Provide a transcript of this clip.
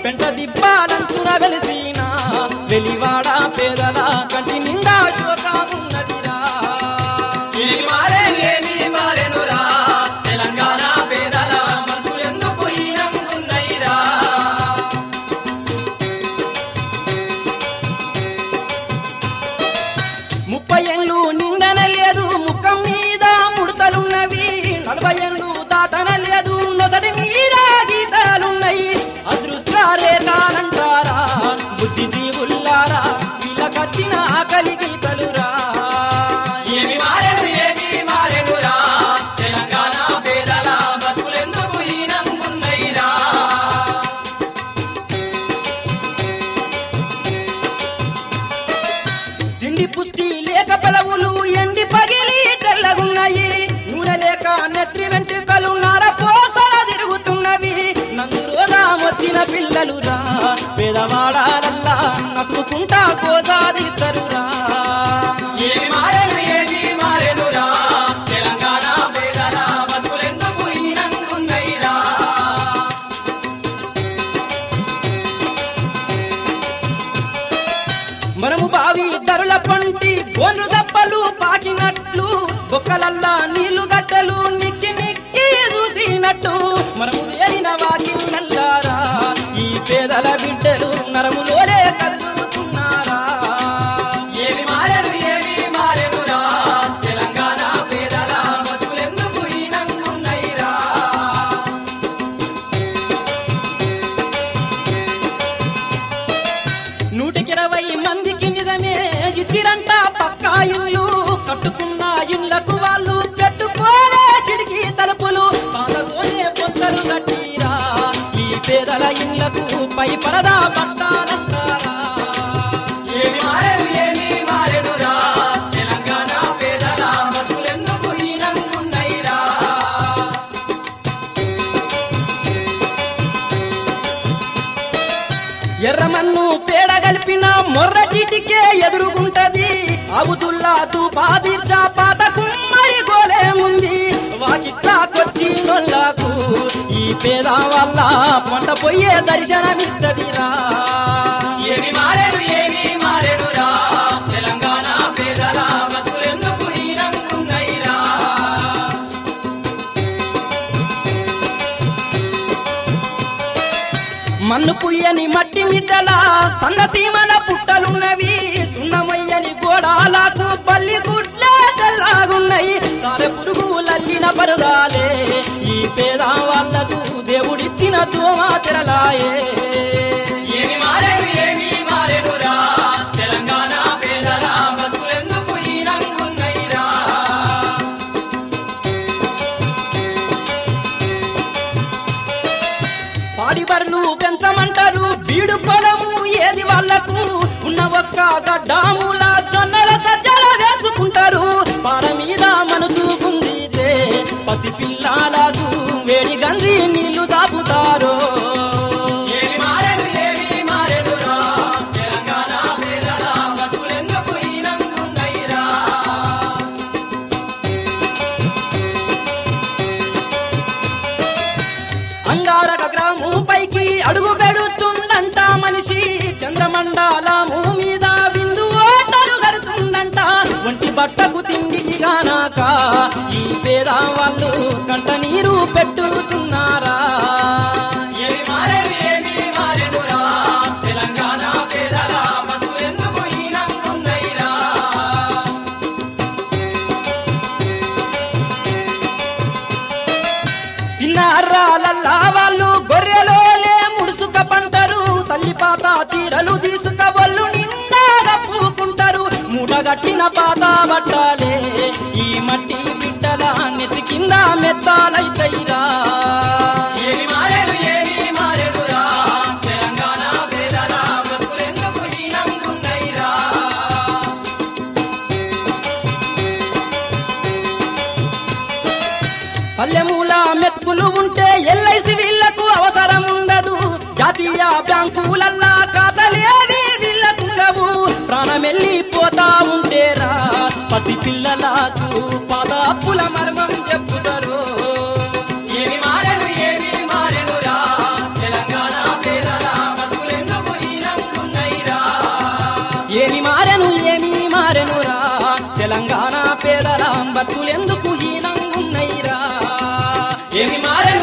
పెంట దిబ్బాలంచున వెలిసిన వెలివాడ పేదల కంటి నిండా శోకమున్నదిరా ఏమి మారేను ఏమి మారెనురా తెలంగాణ పేదల బతులెందుకు హీనంగున్నయిరా ముప్పై ఏళ్ళు నిండన లేదు ముఖం మీద ముడతలున్నవి నలభై ఏళ్ళు దాటన లేదు నొసటి మీద గీతాలున్నాయి అదృష్ట రేఖాలంటారా బుద్ధి జీవుల్లారా వీళ్ళకచ్చిన ఆకలి గీతలురా ఏమి మారెను ఏమి మారెనురా తెలంగాణ పేదల బతులెందుకు హీనంగున్నయిరా తిండి పుష్టి లేక పెలవులు ఎండి పగిలి తెల్లగున్నాయి నూనె లేక నెత్రి వెంట్రుకలు నర పోసల తిరుగుతున్నవి నందు రోగం వచ్చిన పిల్లలు రా పేదవాడాలల్లా నసుకుంటా కోసాదిస్తరురా ఏమి మారెను ఏమి మారెనురా తెలంగాణ పేదల బతులెందుకు హీనంగున్నయిరా మనము బావి ధరల పంటి బోను దప్పలు పాకినట్లు బొక్కలల్లా నీళ్లు గడ్డలు నిక్కి నిక్కి చూసినట్టు మనము వేరిన వాకి నల్లారా ఈ పేదల బిడ్డలు నరములోనే కదులుతున్నారా ఏమి మారెను ఏమి మారెనురా తెలంగాణ పేదల బతులెందుకు హీనంగున్నయిరా నూటికిరవై మందికి నిజమే ఇచ్చిరంట పక్కా ఇల్లు కట్టుకున్న ఇళ్లకు వాళ్ళు పెట్టుకోలే కిటికీ తలుపులు పాతతోనే పొత్తలు కట్టిరా ఈ పేదల ఇళ్లకు పై పరదా పట్టాలంటారా ఏమి మారెను ఏమి మారెనురా తెలంగాణ పేదల బతులెందుకు హీనంగున్నయిరా ఎర్రమన్ను పేడ కలిపిన మొర్ర చీటికే ఎదురుగుంటది అవుతుల్లా తూపాదీర్చా పాత కుమ్మడి గోలేముంది వాకిట్లాకొచ్చి నొల్లకు ఈ పేద వల్ల పంట పోయే దర్శనమిస్తదిరా ఏమి మారెను ఏమి మారెనురా తెలంగాణ పేదల బతులెందుకు హీనంగున్నయిరా మన్ను పుయ్యని మట్టి మిద్దల సన్నసీమల పుట్టలున్నవి సున్నమయ్యని గోడాలకు పల్లి గుడ్లే తెల్లాగున్నాయి సారె పురుగులల్లిన పరదాలే ఈ పేద వాళ్ళకు దేవుడిచ్చిన దోమ తెరలాయే ఏమి మారెను ఏమి మారెనురా తెలంగాణ పేదల బతులెందుకు హీనంగున్నయిరా పాడి బర్లు పెంచమంటారు బీడు పొలము ఏది వాళ్ళకు ఉన్న ఒక్క గడ్డాముల జొన్నల సజ్జల వేసుకుంటారు పార మీద మనసు గుందితే పసి పిల్లలకు వేడి గంజి నీళ్లు దాపుతారు ఏమి మారెను ఏమి మారెనురా తెలంగాణ పేదల బతులెందుకు హీనంగున్నయిరా అంగారక గ్రామం పైకి అడుగు పెడుతుండంట మనిషి చంద్రమండలము మీద బిందు ఓటరు గడుతుండంట ఒంటి బట్టకు తిండికి గానాక ఈ పేద వాళ్ళు కంట నీరు పెట్టుతున్నారా ఏమి మారెను ఏమి మారెనురా తెలంగాణ పేదల బతులెందుకు హీనంగున్నయిరా చిన్న అర్రాలల్లా వాళ్ళు గొర్రెలోలే ముడుసుక పంటరు తల్లి పాత చీరలు తీసుక వాళ్ళు నిండా కప్పుకుంటారు మూటగట్టిన పాత బట్టాలే ఈ మట్టి బిడ్డల నెత్తి కింద మెత్తాలైతయిరా ఏమి మారెను ఏమి మారెనురా తెలంగాణ పేదల బతులెందుకు హీనంగున్నయిరా పల్లెమూల మెతుకులు ఉంటే ఎల్ఐసి వీళ్లకు అవసరం ఉండదు జాతీయ బ్యాంకులల్లా ఖాతాలేవి వీళ్ళకుండవు ప్రాణమెల్లిపోతా ఉంటేరా పసి పిల్లలకు పాత అప్పుల మర్మం చెప్పుతారు ఏమి మారెను ఏమి మారెనురా తెలంగాణ పేదల ఏమి మారెను